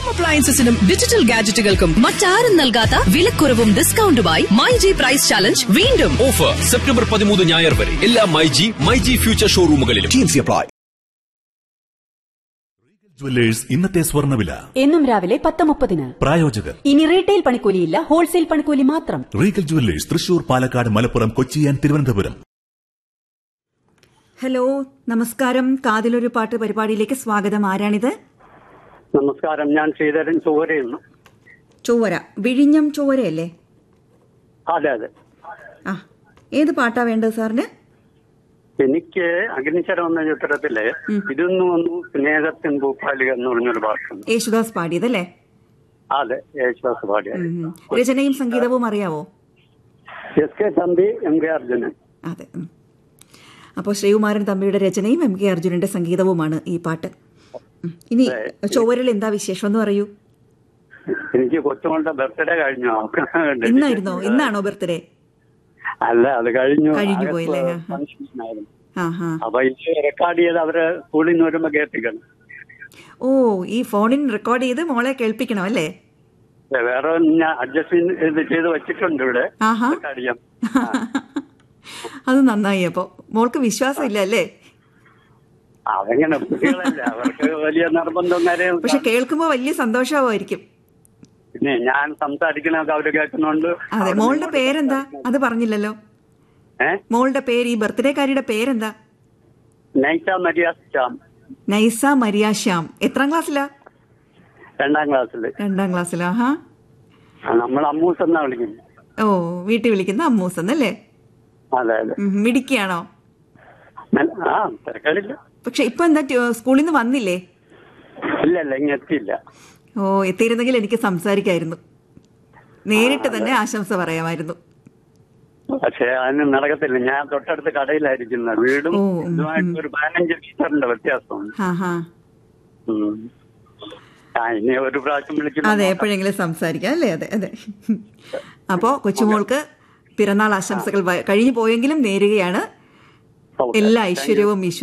അപ്ലയൻസസിനും digital ഗാഡ്ജറ്റുകൾക്കും മറ്റാരും നൽകാത്ത വിലക്കുറവും ഡിസ്കൗണ്ടുമായി മൈ ജി പ്രൈസ് ചാലഞ്ച് വീണ്ടും ഓഫർ സെപ്റ്റംബർ പതിമൂന്ന് ഞായർ വരെ എല്ലാ മൈജി മൈജി ഫ്യൂച്ചർ ഷോറൂമുകളിലും ജുവല്ലേഴ്സ് ഇന്നത്തെ സ്വർണ്ണവില എന്നും രാവിലെ പത്ത് മുപ്പതിന് പ്രായോജകർ ഇനി റീറ്റെയിൽ പണിക്കൂലിയില്ല ഹോൾസെയിൽ പണിക്കൂലി മാത്രം Regal jewellers Thrissur Palakkad Malappuram Kochi and Thiruvananthapuram hello നമസ്കാരം കാതിലൊരു പാട്ട് പരിപാടിയിലേക്ക് സ്വാഗതം ആരാണിത് നമസ്കാരം ഞാൻ ശ്രീധരൻ ചുവരയുന്നു ചൊവ്വര വിഴിഞ്ഞം ചൊവ്വരയല്ലേ അതെ അതെ ആ ഏത് പാട്ടാ വേണ്ടത് സാറിന് എനിക്ക് അഗ്നിശരം എന്ന ചിത്രത്തില് ഇരുന്നു വന്നു സ്നേഹത്തിൻ ഭൂപ്പാലിക എന്ന് പറഞ്ഞൊരു പാട്ടുണ്ട് യേശുദാസ് പാടിയതല്ലേ അതെ യേശുദാസ് പാടിയ ഉം. രചനയും സംഗീതവും അറിയാവോ എസ് കെ തമ്പി എം കെ അർജുനൻ അതെ ഉം. അപ്പോൾ ശ്രീകുമാരൻ തമ്പിയുടെ രചനയും എം കെ അർജുനന്റെ സംഗീതവുമാണ് ഈ പാട്ട് ഉം. ഇനി ചൊവ്വരയിൽ എന്താ വിശേഷം എന്ന് പറയൂ എനിക്ക് കൊച്ചുമോളുടെ ബർത്ത്ഡേ കഴിഞ്ഞു ഇന്നായിരുന്നോ ഇന്നാണോ ബർത്ത്ഡേ അല്ല അത് കഴിഞ്ഞു കഴിഞ്ഞു അകത്ത് പോയല്ലേ? ആ, ആ. function ആയിരുന്നു. ആ ഹാ അപ്പൊ ഇത് റെക്കോർഡ് ചെയ്ത് അവര് സ്കൂളിൽ നിന്ന് വരുമ്പോ കേൾപ്പിക്കണം ഓ ഈ ഫോണിൽ റെക്കോർഡ് ചെയ്ത് മോളെ കേൾപ്പിക്കണം അല്ലേ വേറെ ഞാൻ അഡ്ജസ്റ്റ് ഇത് ചെയ്ത് വെച്ചിട്ടുണ്ട് ഇവിടെ ആഹാ. റെക്കോർഡ് ചെയ്യാം അത് നന്നായി അപ്പോ മോൾക്ക് വിശ്വാസം ഇല്ല അല്ലേ അതെങ്ങനെ കുട്ടികളല്ലേ അവർക്ക് വലിയ നിർബന്ധം കാര്യം പക്ഷെ കേൾക്കുമ്പോ വലിയ സന്തോഷമായിരിക്കും പിന്നെ ഞാൻ സംസാരിക്കണൊക്കെ അവര് കേൾക്കുന്നുണ്ട് അതെ മോളുടെ പേരെന്താ അത് പറഞ്ഞില്ലല്ലോ ഏ മോളുടെ പേര് ഈ ബർത്ത്ഡേക്കാരിയുടെ പേരെന്താ നൈസ മരിയ ശ്യാം നൈസ മരിയ ശ്യാം എത്രാം ക്ലാസ്സിലാ രണ്ടാം ക്ലാസ്സില് രണ്ടാം ക്ലാസ്സിലാ ആഹാ നമ്മൾ അമ്മൂസ് എന്നാ വിളിക്കുന്നത് ഓ വീട്ടിൽ വിളിക്കുന്ന അമ്മൂസ് എന്നല്ലേ അതെ അതെ ഉം, മിടുക്കിയാണോ നല്ല- ആ തിരക്കടില്ല പക്ഷെ ഇപ്പൊ എന്താ ട്യൂ- സ്കൂളിൽ നിന്ന് വന്നില്ലേ ഇല്ല ഇല്ല ഇങ്ങ് എത്തിയില്ല ഓ എത്തിയിരുന്നെങ്കിൽ എനിക്ക് സംസാരിക്കായിരുന്നു നേരിട്ട് തന്നെ ആശംസ പറയാമായിരുന്നു പക്ഷെ അതിന് നടക്കത്തില്ല ഞാൻ തൊട്ടടുത്ത് കടയിലായിരിക്കുന്നത് വീടും ഓ, ഉം, ഇതുമായിട്ട് ഒരു പതിനഞ്ച് മീറ്ററിന്റെ വ്യത്യാസമുണ്ട് ആ ഹാ ഉം. ആ ഇനി ഒരു പ്രാവശ്യം അതെ വിളിക്കുന്നു എപ്പോഴെങ്കിലും സംസാരിക്കാം അല്ലേ അതെ അതെ അപ്പോ കൊച്ചുമോൾക്ക് പിറന്നാൾ ആശംസകൾ വ- കഴിഞ്ഞു പോയെങ്കിലും നേരുകയാണ് ഓക്കെ. എല്ലാ താങ്ക് യു. ഐശ്വര്യവും